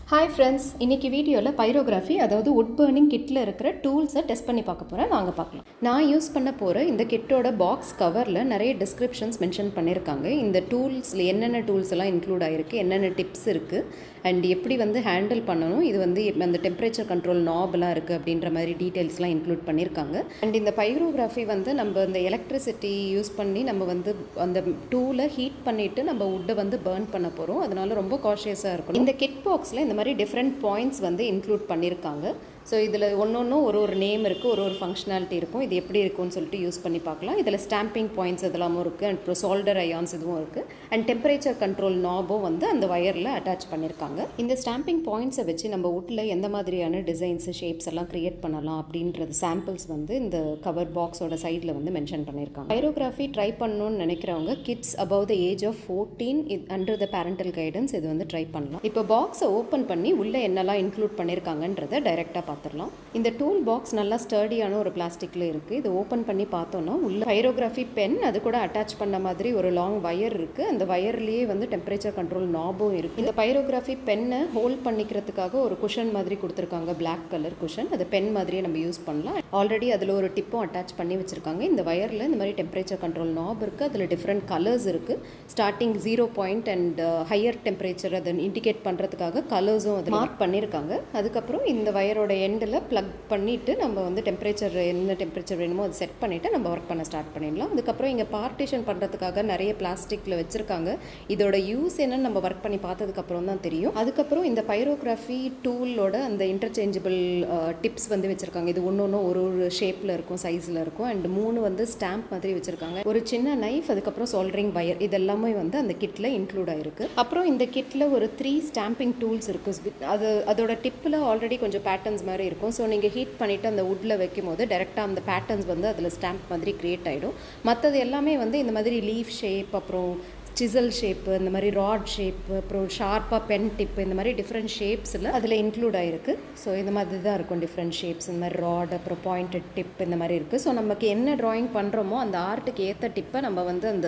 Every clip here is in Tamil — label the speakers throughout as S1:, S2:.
S1: ஹாய் ஃப்ரெண்ட்ஸ் இன்னைக்கு வீடியோவில் பைரோகிராஃபி அதாவது உட் பர்னிங் கிட்டில் இருக்கிற டூல்ஸை டெஸ்ட் பண்ணி பார்க்க போகிறேன் வாங்க பார்க்கலாம் நான் யூஸ் பண்ண போகிற இந்த கிட்டோட பாக்ஸ் கவரில் நிறைய டிஸ்கிரிப்ஷன்ஸ் மென்ஷன் பண்ணியிருக்காங்க இந்த டூல்ஸில் என்னென்ன டூல்ஸ் எல்லாம் இன்க்ளூட் ஆகிருக்கு என்னென்ன டிப்ஸ் இருக்குது அண்ட் எப்படி வந்து ஹேண்டில் பண்ணணும் இது வந்து அந்த டெம்பரேச்சர் கண்ட்ரோல் நாப்லாம் இருக்குது அப்படின்ற மாதிரி டீட்டெயில்ஸ்லாம் இன்க்ளூட் பண்ணியிருக்காங்க அண்ட் இந்த பைரோகிராஃபி வந்து நம்ம இந்த எலக்ட்ரிசிட்டி யூஸ் பண்ணி நம்ம வந்து அந்த டூலை ஹீட் பண்ணிவிட்டு நம்ம உட்டை வந்து பேர்ன் பண்ண போகிறோம் அதனால ரொம்ப காஷியஸாக இருக்கணும் இந்த கிட் பாக்ஸில் இந்த மாதிரி டிஃப்ரெண்ட் பாயிண்ட்ஸ் வந்து இன்க்ளூட் பண்ணியிருக்காங்க ஸோ இதில் ஒன்று ஒன்றும் ஒரு ஒரு நேம் இருக்குது ஒரு ஒரு ஃபங்க்ஷனாலிட்டி இருக்கும் இது எப்படி இருக்கும்னு சொல்லிட்டு யூஸ் பண்ணி பார்க்கலாம் இதில் ஸ்டாம்பிங் பாயிண்ட்ஸ் இதெல்லாமும் இருக்குது அண்ட் அப்புறம் சால்டர் அயான்ஸ் இதுவும் இருக்குது அண்ட் டெம்பரேச்சர் கண்ட்ரோல் நாபும் வந்து அந்த வயரில் அட்டாச் பண்ணியிருக்காங்க இந்த ஸ்டாம்பிங் பாயிண்ட்ஸை வச்சு நம்ம உட்டில் எந்த மாதிரியான டிசைன்ஸு ஷேப்ஸ் எல்லாம் க்ரியேட் பண்ணலாம் அப்படின்றது சாம்பிள்ஸ் வந்து இந்த கவர் பாக்ஸோட சைடில் வந்து மென்ஷன் பண்ணியிருக்காங்க பைரோகிராஃபி ட்ரை பண்ணணும்னு நினைக்கிறவங்க kids above the age of fourteen under the parental guidance இது வந்து ட்ரை பண்ணலாம் இப்போ பாக்ஸை ஓப்பன் பண்ணி உள்ளே என்னெல்லாம் இன்க்ளூட் பண்ணியிருக்காங்கன்றதை டைரெக்டாக பார்த்துடலாம் இந்த டூல் பாக்ஸ் நல்லா ஸ்டர்டியான ஒரு பிளாஸ்டிக்கில் இருக்குது இது ஓப்பன் பண்ணி பார்த்தோன்னா உள்ள பைரோகிராஃபி பென் அது கூட அட்டாச் பண்ண மாதிரி ஒரு லாங் வயர் இருக்குது அந்த வயர்லேயே வந்து டெம்பரேச்சர் கண்ட்ரோல் நாபும் இருக்குது இந்த பைரோகிராஃபி பென்னை ஹோல்ட் பண்ணிக்கிறதுக்காக ஒரு குஷன் மாதிரி கொடுத்துருக்காங்க பிளாக் கலர் குஷன் அது பென் மாதிரியே நம்ம யூஸ் பண்ணலாம் ஆல்ரெடி அதில் ஒரு டிப்பும் அட்டாச் பண்ணி வச்சுருக்காங்க இந்த வயரில் இந்த மாதிரி டெம்பரேச்சர் கண்ட்ரோல் நாப் இருக்குது அதில் டிஃப்ரெண்ட் கலர்ஸ் இருக்குது starting zero point and higher temperature அதை இண்டிகேட் பண்ணுறதுக்காக கலர்ஸும் அது மார்க் பண்ணியிருக்காங்க அதுக்கப்புறம் இந்த வயரோட எண்டில் ப்ளக் பண்ணிவிட்டு நம்ம வந்து டெம்பரேச்சர் என்ன டெம்பரேச்சர் வேணுமோ அதை செட் பண்ணிவிட்டு நம்ம ஒர்க் பண்ண ஸ்டார்ட் பண்ணிடலாம் அதுக்கப்புறம் இங்கே பார்ட்டிஷன் பண்ணுறதுக்காக நிறைய பிளாஸ்டிக்கில் வச்சுருக்காங்க இதோட யூஸ் என்னன்னு நம்ம ஒர்க் பண்ணி பார்த்ததுக்கப்புறம் தான் தெரியும் அதுக்கப்புறம் இந்த பைரோகிராஃபி டூலோட அந்த இன்டர்சேஞ்சபிள் டிப்ஸ் வந்து வச்சுருக்காங்க இது ஒன்று ஒன்று ஒரு ஒரு ஷேப்பில் இருக்கும் சைஸில் இருக்கும் அண்ட் மூணு வந்து ஸ்டாம்ப் மாதிரி வச்சுருக்காங்க ஒரு சின்ன நைஃப் அதுக்கப்புறம் சோல்டரிங் வயர் இதெல்லாமே வந்து அந்த கிட்டில் இன்க்ளூட் ஆயிருக்கு அப்புறம் இந்த கிட்டில் ஒரு த்ரீ ஸ்டாம்பிங் டூல்ஸ் இருக்குது அது அதோட டிப்பில் ஆல்ரெடி கொஞ்சம் பேட்டர்ன்ஸ் மாதிரி இருக்கும் ஸோ நீங்கள் ஹீட் பண்ணிவிட்டு அந்த வுட்டில் வைக்கும் போது டேரெக்டாக அந்த பேட்டர்ன்ஸ் வந்து அதில் ஸ்டாம்ப் மாதிரி க்ரியேட் ஆகிடும் மற்றது எல்லாமே வந்து இந்த மாதிரி லீஃப் ஷேப் அப்புறம் சிசல் ஷேப்பு இந்த மாதிரி ராட் ஷேப்பு அப்புறம் ஷார்ப்பாக பென் டிப்பு இந்த மாதிரி டிஃப்ரெண்ட் ஷேப்ஸில் அதில் இன்க்ளூட் ஆகிருக்கு ஸோ இந்த மாதிரி தான் இருக்கும் டிஃப்ரெண்ட் ஷேப்ஸ் இந்த மாதிரி ராட் அப்புறம் பாயிண்டட் டிப் இந்த மாதிரி இருக்குது ஸோ நமக்கு என்ன ட்ராயிங் பண்ணுறோமோ அந்த ஆர்ட்டுக்கு ஏற்ற டிப்பை நம்ம வந்து அந்த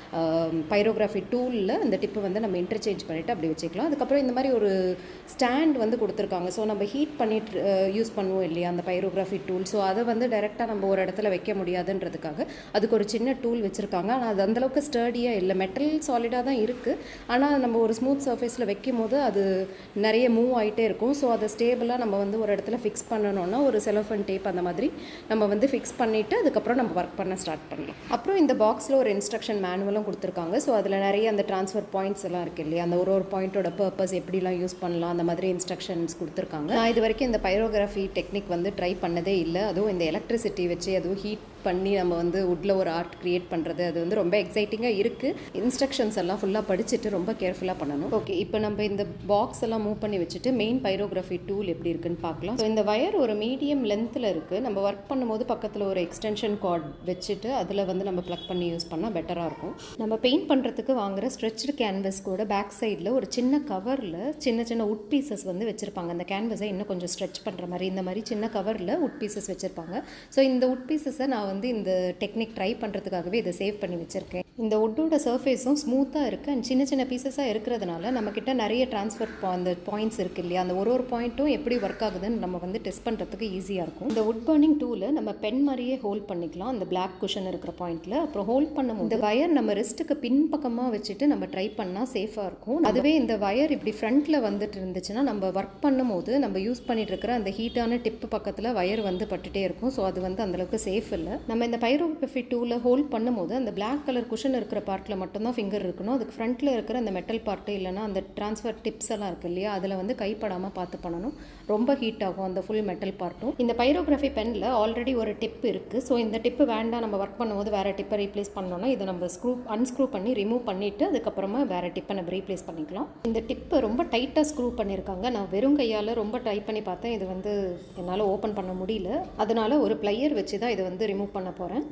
S1: பைரோகிராஃபி டூலில் அந்த டிப்பை வந்து நம்ம இன்டர்சேஞ்ச் பண்ணிவிட்டு அப்படி வச்சுக்கலாம் அதுக்கப்புறம் இந்த மாதிரி ஒரு ஸ்டாண்ட் வந்து கொடுத்துருக்காங்க ஸோ நம்ம ஹீட் பண்ணிட்டு யூஸ் பண்ணுவோம் இல்லையா அந்த பைரோகிராஃபி டூல் ஸோ அதை வந்து டைரெக்டாக நம்ம ஒரு இடத்துல வைக்க முடியாதுன்றதுக்காக அதுக்கு ஒரு சின்ன டூல் வச்சுருக்காங்க ஆனால் அது அந்தளவுக்கு ஸ்டர்டியாக இல்லை மெட்டல் சாலிடாக தான் இருக்குது ஆனால் நம்ம ஒரு ஸ்மூத் சர்ஃபேஸில் வைக்கும் போது அது நிறைய மூவ் ஆகிட்டே இருக்கும் ஸோ அதை ஸ்டேபிளாக நம்ம வந்து ஒரு இடத்துல ஃபிக்ஸ் பண்ணணும்னா ஒரு செலஃபன் டேப் அந்த மாதிரி நம்ம வந்து ஃபிக்ஸ் பண்ணிவிட்டு அதுக்கப்புறம் நம்ம ஒர்க் பண்ண ஸ்டார்ட் பண்ணலாம் அப்புறம் இந்த பாக்ஸில் ஒரு இன்ஸ்ட்ரக்ஷன் மேனுவலும் கொடுத்துருக்காங்க ஸோ அதில் நிறைய அந்த ட்ரான்ஸ்ஃபர் பாயிண்ட்ஸ் எல்லாம் இருக்குது இல்லையா அந்த ஒரு ஒரு பாயிண்ட்டோட பர்பஸ் எப்படிலாம் யூஸ் பண்ணலாம் அந்த மாதிரி இன்ஸ்ட்ரக்ஷன்ஸ் கொடுத்துருக்காங்க நான் இது வரைக்கும் இந்த பைரோகிராஃபி டெக்னிக் வந்து ட்ரை பண்ணதே இல்லை அதுவும் இந்த எலக்ட்ரிசிட்டி வச்சு அதுவும் ஹீட் பண்ணி நம்ம வந்து உட்டில் ஒரு ஆர்ட் க்ரியேட் பண்ணுறது அது வந்து ரொம்ப எக்ஸைட்டிங்காக இருக்குது இன்ஸ்ட்ரக்ஷன்ஸ் எல்லாம் ஃபுல்லாக படிச்சுட்டு ரொம்ப கேர்ஃபுல்லாக பண்ணணும் ஓகே இப்போ நம்ம இந்த பாக்ஸ் எல்லாம் மூவ் பண்ணி வச்சுட்டு மெயின் பைரோகிராஃபி டூல் எப்படி இருக்குன்னு பார்க்கலாம் ஸோ இந்த வயர் ஒரு மீடியம் லென்த்தில் இருக்குது நம்ம ஒர்க் பண்ணும்போது பக்கத்தில் ஒரு எக்ஸ்டென்ஷன் கார்ட் வச்சுட்டு அதில் வந்து நம்ம ப்ளக் பண்ணி யூஸ் பண்ணால் பெட்டராக இருக்கும் நம்ம பெயிண்ட் பண்ணுறதுக்கு வாங்குற ஸ்ட்ரெச்டு கேன்வஸ் கூட பேக் சைடில் ஒரு சின்ன கவரில் சின்ன சின்ன உட் பீசஸ் வந்து வச்சுருப்பாங்க அந்த கேன்வஸை இன்னும் கொஞ்சம் ஸ்ட்ரெச் பண்ணுற மாதிரி இந்த மாதிரி சின்ன கவரில் உட் பீசஸ் வச்சுருப்பாங்க ஸோ இந்த உட் பீசஸை நான் வந்து இந்த டெக்னிக் ட்ரை பண்ணுறதுக்காகவே இதை சேவ் பண்ணி வச்சுருக்கேன் இந்த உட்டோட சர்ஃபேஸும் ஸ்மூத்தாக இருக்குது அண்ட் சின்ன சின்ன பீசஸாக இருக்கிறதுனால நம்மக்கிட்ட நிறைய ட்ரான்ஸ்ஃபர் அந்த பாயிண்ட்ஸ் இருக்குது இல்லையா அந்த ஒரு ஒரு பாயிண்ட்டும் எப்படி ஒர்க் ஆகுதுன்னு நம்ம வந்து டெஸ்ட் பண்ணுறதுக்கு ஈஸியாக இருக்கும் இந்த உட் பர்னிங் டூலை நம்ம பென் மாதிரியே ஹோல்ட் பண்ணிக்கலாம் அந்த பிளாக் குஷன் இருக்கிற பாயிண்ட்டில் அப்புறம் ஹோல்ட் பண்ணும்போது இந்த வயர் நம்ம ரிஸ்ட்டுக்கு பின்பக்கமாக வச்சுட்டு நம்ம ட்ரை பண்ணால் சேஃபாக இருக்கும் அதுவே இந்த வயர் இப்படி ஃப்ரண்ட்டில் வந்துட்டு இருந்துச்சுன்னா நம்ம ஒர்க் பண்ணும்போது நம்ம யூஸ் பண்ணிட்டு இருக்கிற அந்த ஹீட்டான டிப்பு பக்கத்தில் வயர் வந்து பட்டுட்டே இருக்கும் ஸோ அது வந்து அந்தளவுக்கு சேஃப் இல்லை நம்ம இந்த பைரோகிராஃபி டூலை ஹோல்ட் பண்ணும்போது அந்த பிளாக் கலர் குஷன் இருக்கிற பார்ட்டில் மட்டும்தான் ஃபிங்கர் இருக்கணும் அதுக்கு ஃப்ரண்ட்டில் இருக்கிற அந்த மெட்டல் பார்ட்டு இல்லைனா அந்த ட்ரான்ஸ்ஃபர் டிப்ஸ் எல்லாம் இருக்குது இல்லையா அதில் வந்து கைப்படாமல் பார்த்து பண்ணணும் ரொம்ப ஹீட் ஆகும் அந்த ஃபுல் மெட்டல் பார்ட்டும் இந்த பைரோகிராஃபி பெனில் ஆல்ரெடி ஒரு டிப் இருக்குது ஸோ இந்த டிப்பு வேண்டாம் நம்ம ஒர்க் பண்ணும்போது வேறு டிப்பை ரீப்ளேஸ் பண்ணோன்னா இதை நம்ம ஸ்க்ரூ அன்ஸ்க்ரூ பண்ணி ரிமூவ் பண்ணிவிட்டு அதுக்கப்புறமா வேறு டிப்பை நம்ம ரீப்ளேஸ் பண்ணிக்கலாம் இந்த டிப்பு ரொம்ப டைட்டாக ஸ்க்ரூ பண்ணியிருக்காங்க நான் வெறும் கையால் ரொம்ப ட்ரை பண்ணி பார்த்தேன் இது வந்து என்னால் ஓப்பன் பண்ண முடியல அதனால் ஒரு ப்ளையர் வச்சு தான் இதை வந்து ரிமூவ் பண்ண போகிறேன்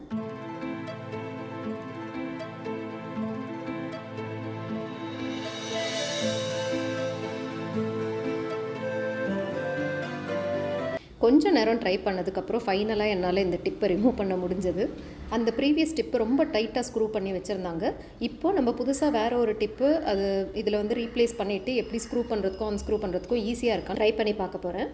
S1: கொஞ்ச நேரம் ட்ரை பண்ணதுக்கப்புறம் ஃபைனலாக என்னால் இந்த டிப்பை ரிமூவ் பண்ண முடிஞ்சது அந்த ப்ரீவியஸ் டிப்பு ரொம்ப டைட்டாக ஸ்க்ரூ பண்ணி வச்சுருந்தாங்க இப்போ நம்ம புதுசாக வேறு ஒரு டிப்பு அது இதில் வந்து ரீப்ளேஸ் பண்ணிவிட்டு எப்படி ஸ்க்ரூ பண்ணுறதுக்கும் அன் ஸ்க்ரூ பண்ணுறதுக்கும் ஈஸியாக இருக்கான்னு ட்ரை பண்ணி பார்க்க போகிறேன்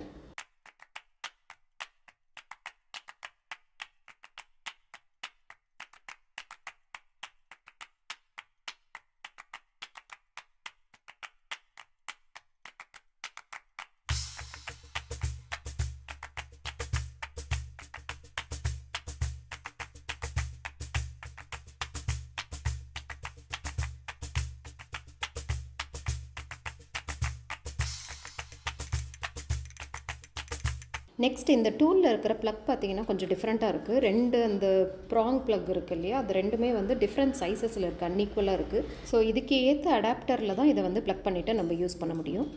S1: நெக்ஸ்ட் இந்த டூலில் இருக்கிற ப்ளக் பார்த்தீங்கன்னா கொஞ்சம் டிஃப்ரெண்ட்டாக இருக்குது ரெண்டு அந்த ப்ராங் ப்ளக் இருக்குது இல்லையா அது ரெண்டுமே வந்து டிஃப்ரெண்ட் சைஸஸில் இருக்குது அன்ஈக்குவலாக இருக்குது ஸோ இதுக்கு ஏற்ற அடாப்டரில் தான் இதை வந்து ப்ளக் பண்ணிவிட்டு நம்ம யூஸ் பண்ண முடியும்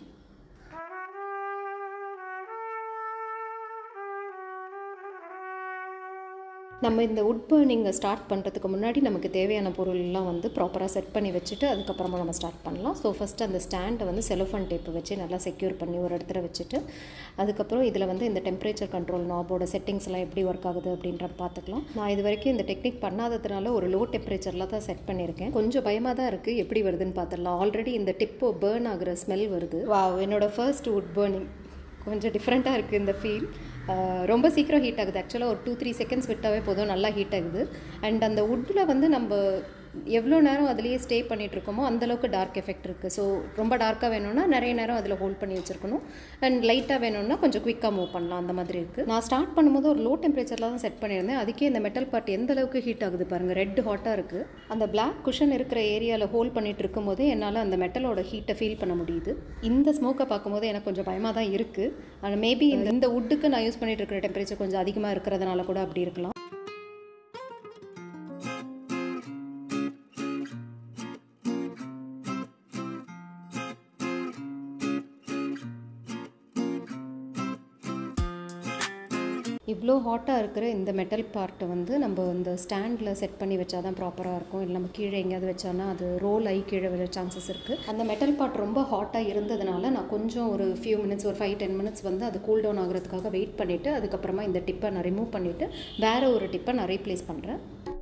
S1: நம்ம இந்த உட் பர்னிங்கை ஸ்டார்ட் பண்ணுறதுக்கு முன்னாடி நமக்கு தேவையான பொருள்லாம் வந்து ப்ராப்பராக செட் பண்ணி வச்சுட்டு அதுக்கப்புறமா நம்ம ஸ்டார்ட் பண்ணலாம் ஸோ ஃபஸ்ட்டு அந்த ஸ்டாண்டை வந்து செலோஃபன் டேப்பு வச்சு நல்லா செக்யூர் பண்ணி ஒரு இடத்துல வச்சுட்டு அதுக்கப்புறம் இதில் வந்து இந்த டெம்பரேச்சர் கண்ட்ரோல் நாபோட செட்டிங்ஸ் எல்லாம் எப்படி ஒர்க் ஆகுது அப்படின்ற பார்த்துக்கலாம் நான் இது வரைக்கும் இந்த டெக்னிக் பண்ணாததுனால ஒரு லோ டெம்பரேச்சரில் தான் செட் பண்ணியிருக்கேன் கொஞ்சம் பயமாக தான் இருக்குது எப்படி வருதுன்னு பார்த்துடலாம் ஆல்ரெடி இந்த டிப்போ பேர்ன் ஆகுற ஸ்மெல் வருது வா என்னோடய ஃபர்ஸ்ட் உட் பர்னிங் கொஞ்சம் டிஃப்ரெண்ட்டாக இருக்குது இந்த ஃபீல் ரொம்ப சீக்கிரம் ஹீட் ஆகுது ஆக்சுவலாக ஒரு டூ த்ரீ செகண்ட்ஸ் விட்டாவே போதும் நல்லா ஹீட் ஆகுது அண்ட் அந்த உட்டில் வந்து நம்ம எவ்வளோ நேரம் அதுலேயே ஸ்டே பண்ணிகிட்டு இருக்கோமோ அந்தளவுக்கு டார்க் எஃபெக்ட் இருக்குது ஸோ ரொம்ப டார்க்காக வேணும்னா நிறைய நேரம் அதில் ஹோல்ட் பண்ணி வச்சுருக்கணும் அண்ட் லைட்டாக வேணும்னா கொஞ்சம் குயிக்காக மூவ் பண்ணலாம் அந்த மாதிரி இருக்குது நான் ஸ்டார்ட் பண்ணும்போது ஒரு லோ டெம்பரேச்சரில் தான் செட் பண்ணியிருந்தேன் அதுக்கே இந்த மெட்டல் பார்ட் எந்த அளவுக்கு ஹீட் ஆகுது பாருங்கள் ரெட் ஹாட்டாக இருக்குது அந்த பிளாக் குஷன் இருக்கிற ஏரியாவில் ஹோல்ட் பண்ணிட்டு இருக்கும்போது என்னால் அந்த மெட்டலோட ஹீட்டை ஃபீல் பண்ண முடியுது இந்த ஸ்மோக்கை பார்க்கும்போது எனக்கு கொஞ்சம் பயமாக தான் இருக்குது ஆனால் மேபி இந்த இந்த உட்டுக்கு நான் யூஸ் பண்ணிட்டு இருக்கிற டெம்பரேச்சர் கொஞ்சம் அதிகமாக இருக்கிறதுனால கூட அப்படி இருக்கலாம் இவ்வளோ ஹாட்டாக இருக்கிற இந்த மெட்டல் பார்ட்டை வந்து நம்ம இந்த ஸ்டாண்டில் செட் பண்ணி வச்சா தான் ப்ராப்பராக இருக்கும் இல்லை நம்ம கீழே எங்கேயாவது வச்சோன்னா அது ரோல் ஆகி கீழே விழ சான்சஸ் இருக்குது அந்த மெட்டல் பார்ட் ரொம்ப ஹாட்டாக இருந்ததுனால நான் கொஞ்சம் ஒரு ஃபியூ மினிட்ஸ் ஒரு ஃபைவ் டென் மினிட்ஸ் வந்து அது கூல் டவுன் ஆகிறதுக்காக வெயிட் பண்ணிவிட்டு அதுக்கப்புறமா இந்த டிப்பை நான் ரிமூவ் பண்ணிவிட்டு வேறு ஒரு டிப்பை நான் ரீப்ளேஸ் பண்ணுறேன்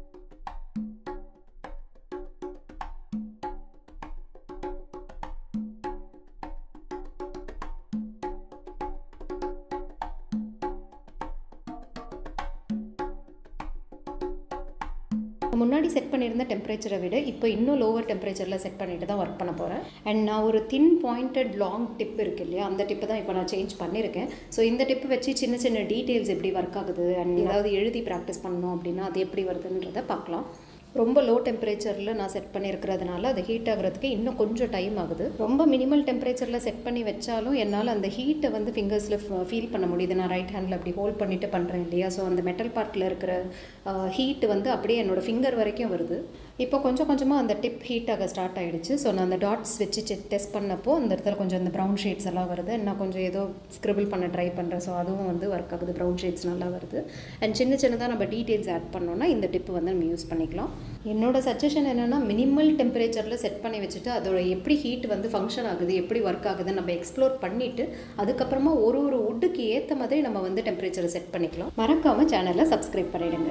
S1: முன்னாடி செட் பண்ணியிருந்த டெம்பரேச்சரை விட இப்போ இன்னும் லோவர் டெம்பரேச்சரில் செட் பண்ணிட்டு தான் ஒர்க் பண்ண போகிறேன் அண்ட் நான் ஒரு தின் பாயிண்டட் லாங் டிப் இருக்கு இல்லையா அந்த டிப்பு தான் இப்போ நான் சேஞ்ச் பண்ணியிருக்கேன் ஸோ இந்த டிப்பு வச்சு சின்ன சின்ன டீட்டெயில்ஸ் எப்படி ஒர்க் ஆகுது அண்ட் ஏதாவது எழுதி ப்ராக்டிஸ் பண்ணோம் அப்படின்னா அது எப்படி வருதுன்றதை பார்க்கலாம் ரொம்ப லோ டெம்பரேச்சரில் நான் செட் பண்ணியிருக்கிறதுனால அது ஹீட் ஆகிறதுக்கு இன்னும் கொஞ்சம் டைம் ஆகுது ரொம்ப மினிமல் டெம்பரேச்சரில் செட் பண்ணி வச்சாலும் என்னால் அந்த ஹீட்டை வந்து ஃபிங்கர்ஸில் ஃபீல் பண்ண முடியுது நான் ரைட் ஹேண்டில் அப்படி ஹோல்ட் பண்ணிட்டு பண்ணுறேன் இல்லையா ஸோ அந்த மெட்டல் பார்ட்டில் இருக்கிற ஹீட் வந்து அப்படியே என்னோட ஃபிங்கர் வரைக்கும் வருது இப்போ கொஞ்சம் கொஞ்சமாக அந்த டிப் ஹீட் ஆக ஸ்டார்ட் ஆகிடுச்சு ஸோ நான் அந்த டாட்ஸ் வச்சு செக் டெஸ்ட் பண்ணப்போ அந்த இடத்துல கொஞ்சம் அந்த ப்ரௌன் ஷேட்ஸ் எல்லாம் வருது நான் கொஞ்சம் ஏதோ ஸ்க்ரிபிள் பண்ண ட்ரை பண்ணுறேன் ஸோ அதுவும் வந்து ஒர்க் ஆகுது ப்ரௌன் ஷேட்ஸ் நல்லா வருது அண்ட் சின்ன சின்னதாக நம்ம டீட்டெயில்ஸ் ஆட் பண்ணோன்னா இந்த டிப்பு வந்து நம்ம யூஸ் பண்ணிக்கலாம் என்னோட சஜஷன் என்னென்னா மினிமல் டெம்பரேச்சரில் செட் பண்ணி வச்சுட்டு அதோட எப்படி ஹீட் வந்து ஃபங்க்ஷன் ஆகுது எப்படி ஒர்க் ஆகுதுன்னு நம்ம எக்ஸ்ப்ளோர் பண்ணிவிட்டு அதுக்கப்புறமா ஒரு ஒரு உட்டுக்கு ஏற்ற மாதிரி நம்ம வந்து டெம்பரேச்சரை செட் பண்ணிக்கலாம் மறக்காமல் சேனலை சப்ஸ்கிரைப் பண்ணிவிடுங்க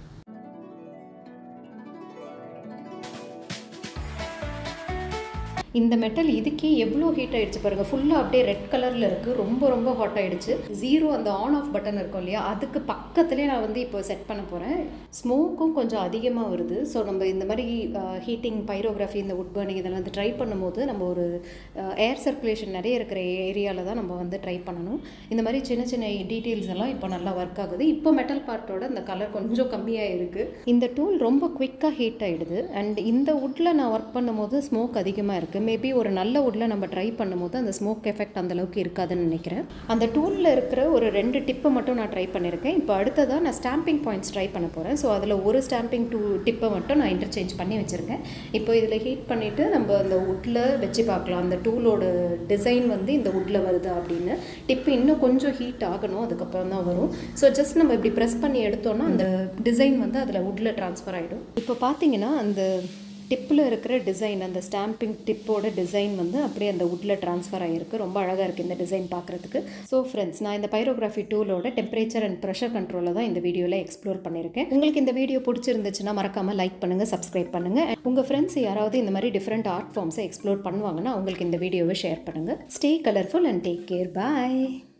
S1: இந்த மெட்டல் இதுக்கே எவ்வளோ ஹீட் ஆகிடுச்சு பாருங்கள் ஃபுல்லாக அப்படியே ரெட் கலரில் இருக்குது ரொம்ப ரொம்ப ஹாட் ஆகிடுச்சு ஜீரோ அந்த ஆன் ஆஃப் பட்டன் இருக்கும் இல்லையா அதுக்கு பக்கத்துலேயே நான் வந்து இப்போ செட் பண்ண போகிறேன் ஸ்மோக்கும் கொஞ்சம் அதிகமாக வருது ஸோ நம்ம இந்த மாதிரி ஹீட்டிங் பைரோகிராஃபி இந்த உட் பர்னிங் இதெல்லாம் வந்து ட்ரை பண்ணும்போது நம்ம ஒரு ஏர் சர்க்குலேஷன் நிறைய இருக்கிற ஏரியாவில் தான் நம்ம வந்து ட்ரை பண்ணணும் இந்த மாதிரி சின்ன சின்ன டீட்டெயில்ஸ் எல்லாம் இப்போ நல்லா ஒர்க் ஆகுது இப்போ மெட்டல் பார்ட்டோட இந்த கலர் கொஞ்சம் கம்மியாக இருக்குது இந்த டூல் ரொம்ப குவிக்காக ஹீட் ஆகிடுது அண்ட் இந்த உட்டில் நான் ஒர்க் பண்ணும்போது ஸ்மோக் அதிகமாக இருக்குது மேபி ஒரு நல்ல உட்டில் நம்ம ட்ரை பண்ணும்போது அந்த ஸ்மோக் எஃபெக்ட் அந்த அளவுக்கு இருக்காதுன்னு நினைக்கிறேன் அந்த டூலில் இருக்கிற ஒரு ரெண்டு டிப்பை மட்டும் நான் ட்ரை பண்ணியிருக்கேன் இப்போ அடுத்ததாக நான் ஸ்டாம்பிங் பாயிண்ட்ஸ் ட்ரை பண்ண போகிறேன் ஸோ அதில் ஒரு ஸ்டாம்பிங் டூ டிப்பை மட்டும் நான் இன்டர்சேஞ்ச் பண்ணி வச்சுருக்கேன் இப்போ இதில் ஹீட் பண்ணிவிட்டு நம்ம அந்த உட்டில் வச்சு பார்க்கலாம் அந்த டூலோட டிசைன் வந்து இந்த உட்டில் வருதா அப்படின்னு டிப்பு இன்னும் கொஞ்சம் ஹீட் ஆகணும் அதுக்கப்புறம் தான் வரும் ஸோ ஜஸ்ட் நம்ம இப்படி ப்ரெஸ் பண்ணி எடுத்தோன்னா அந்த டிசைன் வந்து அதில் உட்டில் ட்ரான்ஸ்ஃபர் ஆகிடும் இப்போ பார்த்தீங்கன்னா அந்த டிப்பில் இருக்கிற டிசைன் அந்த ஸ்டாம்பிங் டிப்போட டிசைன் வந்து அப்படியே அந்த வுட்டில் ட்ரான்ஸ்ஃபர் ஆகிருக்கு ரொம்ப அழகாக இருக்குது இந்த டிசைன் பார்க்குறதுக்கு ஸோ ஃப்ரெண்ட்ஸ் நான் இந்த பைரோகிராஃபி டூலோட டெம்பரேச்சர் அண்ட் ப்ரெஷர் கண்ட்ரோலை தான் இந்த வீடியோவில் எக்ஸ்ப்ளோர் பண்ணியிருக்கேன் உங்களுக்கு இந்த வீடியோ பிடிச்சிருந்துச்சுன்னா மறக்காமல் லைக் பண்ணுங்கள் சப்ஸ்கிரைப் பண்ணுங்கள் உங்கள் ஃப்ரெண்ட்ஸ் யாராவது இந்த மாதிரி டிஃப்ரெண்ட் ஆர்ட் ஃபார்ம்ஸை எக்ஸ்ப்ளோர் பண்ணுவாங்கன்னா அவங்களுக்கு இந்த வீடியோவை ஷேர் பண்ணுங்கள் stay colourful and take care bye